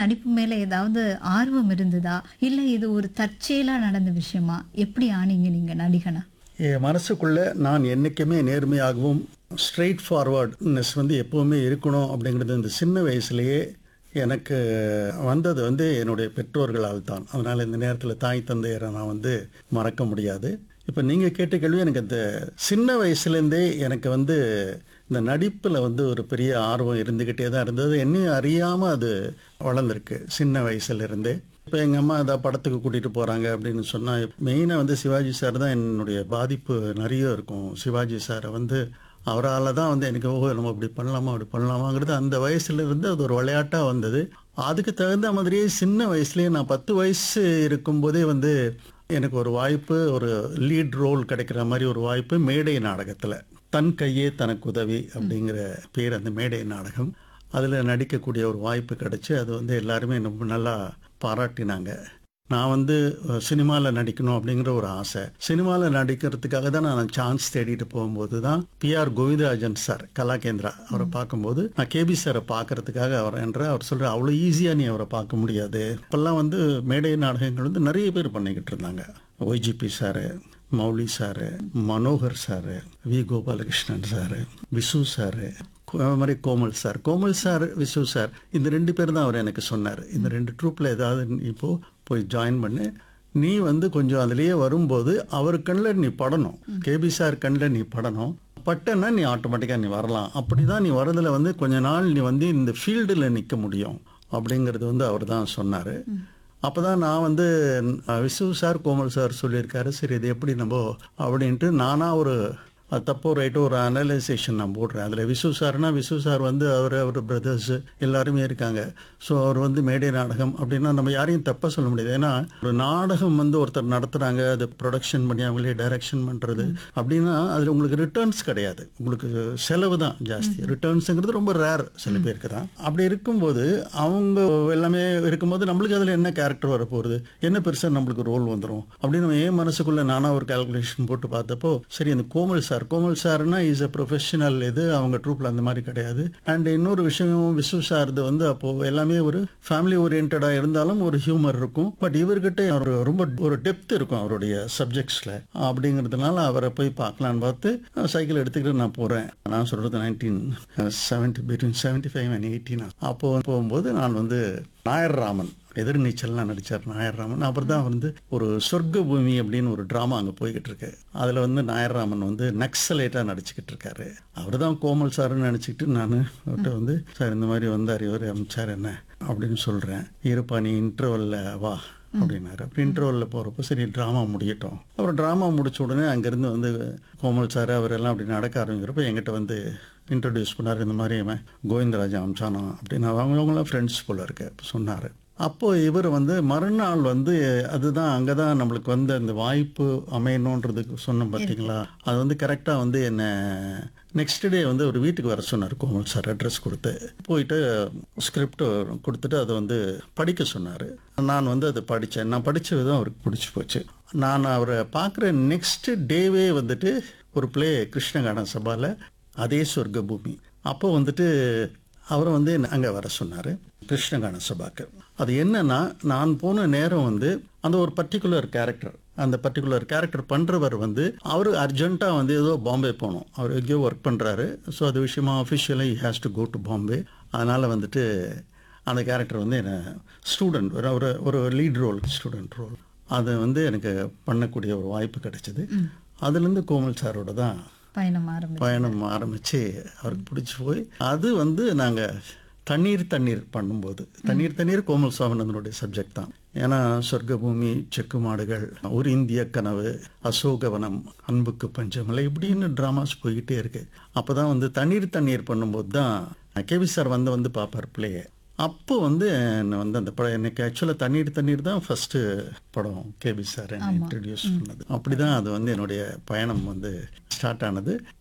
நடிப்பு மேல ஏதாவது ஆர்வம் இருந்ததா இல்ல இது ஒரு தற்செயலா நடந்த விஷயமா எப்படி ஆனீங்க நீங்க நடிகனா என் மனசுக்குள்ள நான் என்றைக்குமே நேர்மையாகவும் ஸ்ட்ரெயிட் ஃபார்வர்ட்னஸ் வந்து எப்போவுமே இருக்கணும் அப்படிங்கிறது இந்த சின்ன வயசுலேயே எனக்கு வந்தது வந்து என்னுடைய பெற்றோர்களால் தான் அதனால் இந்த நேரத்தில் தாய் தந்தையரை நான் வந்து மறக்க முடியாது இப்போ நீங்கள் கேட்ட கேள்வி எனக்கு இந்த சின்ன வயசுலேருந்தே எனக்கு வந்து இந்த நடிப்பில் வந்து ஒரு பெரிய ஆர்வம் இருந்துக்கிட்டே தான் இருந்தது என்னையும் அறியாமல் அது வளர்ந்துருக்கு சின்ன வயசுலேருந்தே இப்போ எங்கள் அம்மா ஏதாவது படத்துக்கு கூட்டிகிட்டு போகிறாங்க அப்படின்னு சொன்னால் மெயினாக வந்து சிவாஜி சார் தான் என்னுடைய பாதிப்பு நிறைய இருக்கும் சிவாஜி சாரை வந்து அவரால் தான் வந்து எனக்கு ஓ நம்ம இப்படி பண்ணலாமா அப்படி பண்ணலாமாங்கிறது அந்த வயசுல இருந்து அது ஒரு விளையாட்டாக வந்தது அதுக்கு தகுந்த மாதிரியே சின்ன வயசுலேயே நான் பத்து வயசு இருக்கும்போதே வந்து எனக்கு ஒரு வாய்ப்பு ஒரு லீட் ரோல் கிடைக்கிற மாதிரி ஒரு வாய்ப்பு மேடை நாடகத்தில் தன் கையே தனக்கு உதவி அப்படிங்கிற பேர் அந்த மேடை நாடகம் அதில் நடிக்கக்கூடிய ஒரு வாய்ப்பு கிடைச்சு அது வந்து எல்லாருமே ரொம்ப நல்லா பாராட்டினாங்க நான் வந்து சினிமாவில் நடிக்கணும் அப்படிங்கிற ஒரு ஆசை சினிமாவில் நடிக்கிறதுக்காக தான் நான் சான்ஸ் தேடிட்டு போகும்போது தான் பிஆர் கோவிந்தராஜன் சார் கலாகேந்திரா அவரை பார்க்கும்போது நான் கேபி சாரை பார்க்கறதுக்காக அவர் என்ற அவர் சொல்கிற அவ்வளோ ஈஸியாக நீ அவரை பார்க்க முடியாது இப்போல்லாம் வந்து மேடை நாடகங்கள் வந்து நிறைய பேர் பண்ணிக்கிட்டு இருந்தாங்க YGP sir Mouli sir Manohar sir V Gopalakrishnan sir Visu sir அது மாதிரி Komal sir Komal sir Visu sir இந்த ரெண்டு பேர் தான் அவர் எனக்கு சொன்னார் இந்த ரெண்டு ட்ரூப்பில் ஏதாவது நீ இப்போ போய் ஜாயின் பண்ணு நீ வந்து கொஞ்சம் அதுலேயே வரும்போது அவர் கண்ணில் நீ படணும் கேபி சார் கண்ணில் நீ படணும் பட்டன்னா நீ ஆட்டோமேட்டிக்காக நீ வரலாம் அப்படி தான் நீ வரதில் வந்து கொஞ்ச நாள் நீ வந்து இந்த ஃபீல்டில் நிற்க முடியும் அப்படிங்கிறது வந்து அவர் தான் சொன்னார் அப்போ தான் நான் வந்து அஹ், விசு சார் கோமல் சார் சொல்லியிருக்காரு சரி இது எப்படி நம்ம அப்படின்ட்டு நானாக ஒரு அது தப்போ ரைட்டோ ஒரு அனலைசேஷன் நான் போடுறேன் அதில் விசு சார்னா விசு சார் வந்து அவர் அவர் பிரதர்ஸ் எல்லாருமே இருக்காங்க ஸோ அவர் வந்து மேடை நாடகம் அப்படின்னா நம்ம யாரையும் தப்பாக சொல்ல முடியாது ஏன்னா ஒரு நாடகம் வந்து ஒருத்தர் நடத்துகிறாங்க அது ப்ரொடக்ஷன் பண்ணி அவங்களே டைரக்ஷன் பண்ணுறது அப்படின்னா அதில் உங்களுக்கு ரிட்டர்ன்ஸ் கிடையாது உங்களுக்கு செலவு தான் ஜாஸ்தி ரிட்டர்ன்ஸுங்கிறது ரொம்ப ரேர் சில பேருக்கு தான் அப்படி இருக்கும்போது அவங்க எல்லாமே இருக்கும்போது நம்மளுக்கு அதில் என்ன கேரக்டர் வரப்போகுது என்ன பெருசாக நம்மளுக்கு ரோல் வந்துடும் அப்படின்னு நம்ம ஏன் மனசுக்குள்ளே நானாக ஒரு கால்குலேஷன் போட்டு பார்த்தப்போ சரி அந்த கோமல் சார் கோமல் சார்னா இஸ் அ ப்ரொஃபஷனல் இது அவங்க ட்ரூப்பில் அந்த மாதிரி கிடையாது அண்ட் இன்னொரு விஷயம் விஸ்வ சார்து வந்து அப்போது எல்லாமே ஒரு ஃபேமிலி ஓரியன்டாக இருந்தாலும் ஒரு ஹியூமர் இருக்கும் பட் இவர்கிட்ட ஒரு ரொம்ப ஒரு டெப்த் இருக்கும் அவருடைய சப்ஜெக்ட்ஸில் அப்படிங்கிறதுனால அவரை போய் பார்க்கலான்னு பார்த்து சைக்கிள் எடுத்துக்கிட்டு நான் போகிறேன் நான் சொல்கிறது nineteen seventy between seventy five and eighteen அப்போ போகும்போது நான் வந்து நாயர் ராமன் எதிர்நீச்சல்லாம் நடித்தார் நாயர் ராமன் அப்புறம் தான் வந்து ஒரு சொர்க்க பூமி அப்படின்னு ஒரு ட்ராமா அங்கே போய்கிட்டு இருக்கு அதில் வந்து நாயர் ராமன் வந்து நக்சலேட்டாக நடிச்சுக்கிட்டு இருக்காரு அவர் தான் கோமல் சார்னு நினச்சிக்கிட்டு நான் அவர்கிட்ட வந்து சார் இந்த மாதிரி வந்தார் இவர் அமைச்சார் என்ன அப்படின்னு சொல்கிறேன் இருப்பா நீ இன்டர்வலில் வா அப்படின்னாரு அப்படி இன்டர்வலில் போகிறப்போ சரி ட்ராமா முடியட்டும் அப்புறம் ட்ராமா முடிச்ச உடனே அங்கேருந்து வந்து கோமல் சார் அவரெல்லாம் அப்படி நடக்க ஆரம்பிக்கிறப்ப என்கிட்ட வந்து இன்ட்ரடியூஸ் பண்ணார் இந்த மாதிரி இவன் கோவிந்தராஜா அம்சானா அப்படின்னு அவங்க அவங்களாம் ஃப்ரெண்ட்ஸ் போல இருக்கு சொன்னார் அப்போ இவர் வந்து மறுநாள் வந்து அதுதான் அங்கே தான் நம்மளுக்கு வந்து அந்த வாய்ப்பு அமையணுன்றதுக்கு சொன்னோம் பார்த்தீங்களா அது வந்து கரெக்டாக வந்து என்ன நெக்ஸ்ட் டே வந்து ஒரு வீட்டுக்கு வர சொன்னார் கோமல் சார் அட்ரஸ் கொடுத்து போயிட்டு ஸ்கிரிப்ட் கொடுத்துட்டு அதை வந்து படிக்க சொன்னார் நான் வந்து அதை படித்தேன் நான் படித்த விதம் அவருக்கு பிடிச்சி போச்சு நான் அவரை பார்க்குற நெக்ஸ்ட் டேவே வந்துட்டு ஒரு ப்ளே கிருஷ்ணகான சபாவில் அதே சொர்க்க பூமி அப்போ வந்துட்டு அவரை வந்து அங்கே வர சொன்னார் கிருஷ்ணகான சபாக்கு அது என்னன்னா நான் போன நேரம் வந்து அந்த ஒரு பர்டிகுலர் கேரக்டர் அந்த பர்டிகுலர் கேரக்டர் பண்ணுறவர் வந்து அவர் அர்ஜென்ட்டாக வந்து ஏதோ பாம்பே போகணும் அவர் எங்கேயோ ஒர்க் பண்ணுறாரு ஸோ அது விஷயமா அஃபிஷியலாக he has to go to Bombay அதனால் வந்துட்டு அந்த கேரக்டர் வந்து என்ன ஸ்டூடெண்ட் ஒரு ஒரு ஒரு லீட் ரோல் ஸ்டூடெண்ட் ரோல் அதை வந்து எனக்கு பண்ணக்கூடிய ஒரு வாய்ப்பு கிடைச்சிது அதுலேருந்து கோமல் சாரோட தான் பயணம் ஆரம்பி பயணம் ஆரம்பித்து அவருக்கு பிடிச்சி போய் அது வந்து நாங்கள் தண்ணீர் தண்ணீர் பண்ணும்போது தண்ணீர் தண்ணீர் கோமல் சுவாமிநாதனுடைய சப்ஜெக்ட் தான் ஏன்னா சொர்க்க பூமி செக்கு மாடுகள் ஒரு இந்திய கனவு அசோகவனம் அன்புக்கு பஞ்சமலை இப்படின்னு ட்ராமாஸ் போய்கிட்டே இருக்கு அப்போ தான் வந்து தண்ணீர் தண்ணீர் பண்ணும்போது தான் கேவி சார் வந்து வந்து பார்ப்பார் பிள்ளைய அப்போ வந்து என்னை வந்து அந்த படம் எனக்கு ஆக்சுவலாக தண்ணீர் தண்ணீர் தான் ஃபஸ்ட்டு படம் கேபி சார் என்னை இன்ட்ரடியூஸ் பண்ணது அப்படி தான் அது வந்து என்னுடைய பயணம் வந்து ஸ்டார்ட் ஆனது